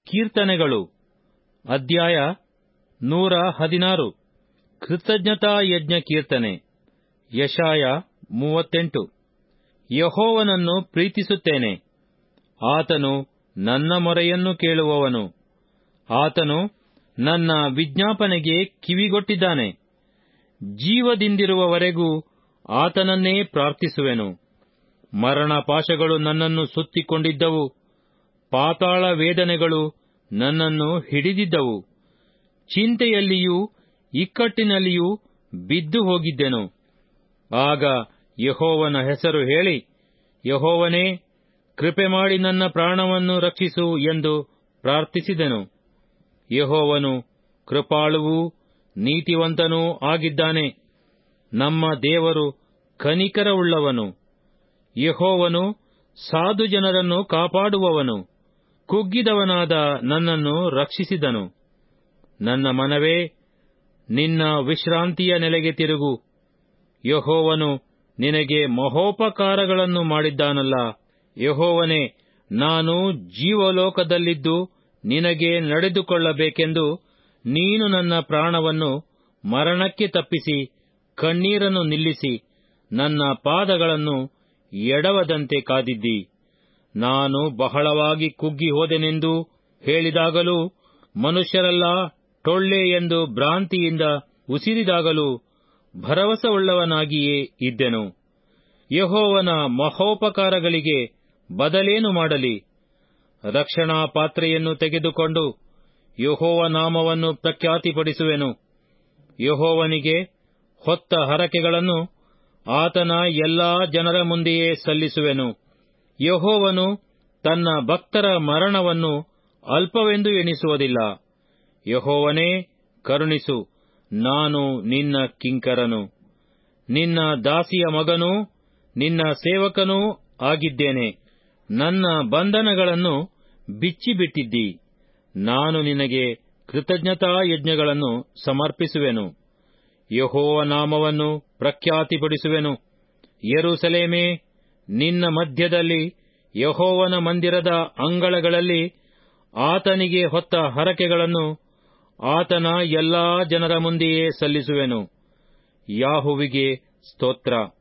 ಕೀರ್ತನೆಗಳು ಅಧ್ಯಾಯ ನೂರ ಹದಿನಾರು ಕೃತಜ್ಞತಾ ಯಜ್ಞ ಕೀರ್ತನೆ ಯಶಾಯ ಮೂವತ್ತೆಂಟು ಯಹೋವನನ್ನು ಪ್ರೀತಿಸುತ್ತೇನೆ ಆತನು ನನ್ನ ಮೊರೆಯನ್ನು ಕೇಳುವವನು ಆತನು ನನ್ನ ವಿಜ್ಞಾಪನೆಗೆ ಕಿವಿಗೊಟ್ಟಿದ್ದಾನೆ ಜೀವದಿಂದಿರುವವರೆಗೂ ಆತನನ್ನೇ ಪ್ರಾರ್ಥಿಸುವೆನು ಮರಣ ಪಾಶಗಳು ನನ್ನನ್ನು ಸುತ್ತಿಕೊಂಡಿದ್ದವು ಪಾತಾಳ ವೇದನೆಗಳು ನನ್ನನ್ನು ಹಿಡಿದಿದ್ದವು ಚಿಂತೆಯಲ್ಲಿಯೂ ಇಕ್ಕಟ್ಟಿನಲ್ಲಿಯೂ ಬಿದ್ದು ಹೋಗಿದ್ದೆನು ಆಗ ಯಹೋವನ ಹೆಸರು ಹೇಳಿ ಯಹೋವನೇ ಕೃಪೆ ಮಾಡಿ ನನ್ನ ಪ್ರಾಣವನ್ನು ರಕ್ಷಿಸು ಎಂದು ಪ್ರಾರ್ಥಿಸಿದೆನು ಯಹೋವನು ಕೃಪಾಳುವೂ ನೀತಿವಂತನೂ ಆಗಿದ್ದಾನೆ ನಮ್ಮ ದೇವರು ಕನಿಕರವುಳ್ಳವನು ಯಹೋವನು ಸಾಧು ಜನರನ್ನು ಕಾಪಾಡುವವನು ಕುಗ್ಗಿದವನಾದ ನನ್ನನ್ನು ರಕ್ಷಿಸಿದನು ನನ್ನ ಮನವೇ ನಿನ್ನ ವಿಶ್ರಾಂತಿಯ ನೆಲೆಗೆ ತಿರುಗು ಯಹೋವನು ನಿನಗೆ ಮಹೋಪಕಾರಗಳನ್ನು ಮಾಡಿದ್ದಾನಲ್ಲ ಯಹೋವನೇ ನಾನು ಜೀವಲೋಕದಲ್ಲಿದ್ದು ನಿನಗೆ ನಡೆದುಕೊಳ್ಳಬೇಕೆಂದು ನೀನು ನನ್ನ ಪ್ರಾಣವನ್ನು ಮರಣಕ್ಕೆ ತಪ್ಪಿಸಿ ಕಣ್ಣೀರನ್ನು ನಿಲ್ಲಿಸಿ ನನ್ನ ಪಾದಗಳನ್ನು ಎಡವದಂತೆ ಕಾದಿದ್ದಿ ನಾನು ಬಹಳವಾಗಿ ಕುಗ್ಗಿ ಹೋದೆನೆಂದು ಹೇಳಿದಾಗಲೂ ಮನುಷ್ಯರೆಲ್ಲ ಟೊಳ್ಳೆ ಎಂದು ಭ್ರಾಂತಿಯಿಂದ ಉಸಿರಿದಾಗಲೂ ಭರವಸವುಳ್ಳವನಾಗಿಯೇ ಇದ್ದೆನು ಯಹೋವನ ಮಹೋಪಕಾರಗಳಿಗೆ ಬದಲೇನು ಮಾಡಲಿ ರಕ್ಷಣಾ ಪಾತ್ರೆಯನ್ನು ತೆಗೆದುಕೊಂಡು ಯಹೋವ ನಾಮವನ್ನು ಪ್ರಖ್ಯಾತಿಪಡಿಸುವೆನು ಯಹೋವನಿಗೆ ಹೊತ್ತ ಹರಕೆಗಳನ್ನು ಆತನ ಎಲ್ಲಾ ಜನರ ಮುಂದೆಯೇ ಸಲ್ಲಿಸುವೆನು ಯಹೋವನು ತನ್ನ ಭಕ್ತರ ಮರಣವನ್ನು ಅಲ್ಪವೆಂದು ಎಣಿಸುವುದಿಲ್ಲ ಯಹೋವನೇ ಕರುಣಿಸು ನಾನು ನಿನ್ನ ಕಿಂಕರನು ನಿನ್ನ ದಾಸಿಯ ಮಗನೂ ನಿನ್ನ ಸೇವಕನೂ ಆಗಿದ್ದೇನೆ ನನ್ನ ಬಂಧನಗಳನ್ನು ಬಿಚ್ಚಿಬಿಟ್ಟಿದ್ದಿ ನಾನು ನಿನಗೆ ಕೃತಜ್ಞತಾ ಯಜ್ಞಗಳನ್ನು ಸಮರ್ಪಿಸುವೆನು ಯಹೋವ ನಾಮವನ್ನು ಪ್ರಖ್ಯಾತಿಪಡಿಸುವೆನು ಯರುಸಲೇಮೇ ನಿನ್ನ ಮಧ್ಯದಲ್ಲಿ ಯಹೋವನ ಮಂದಿರದ ಅಂಗಳಗಳಲ್ಲಿ ಆತನಿಗೆ ಹೊತ್ತ ಹರಕೆಗಳನ್ನು ಆತನ ಎಲ್ಲಾ ಜನರ ಮುಂದೆಯೇ ಸಲ್ಲಿಸುವೆನು ಯಾಹುವಿಗೆ ಸ್ತೋತ್ರ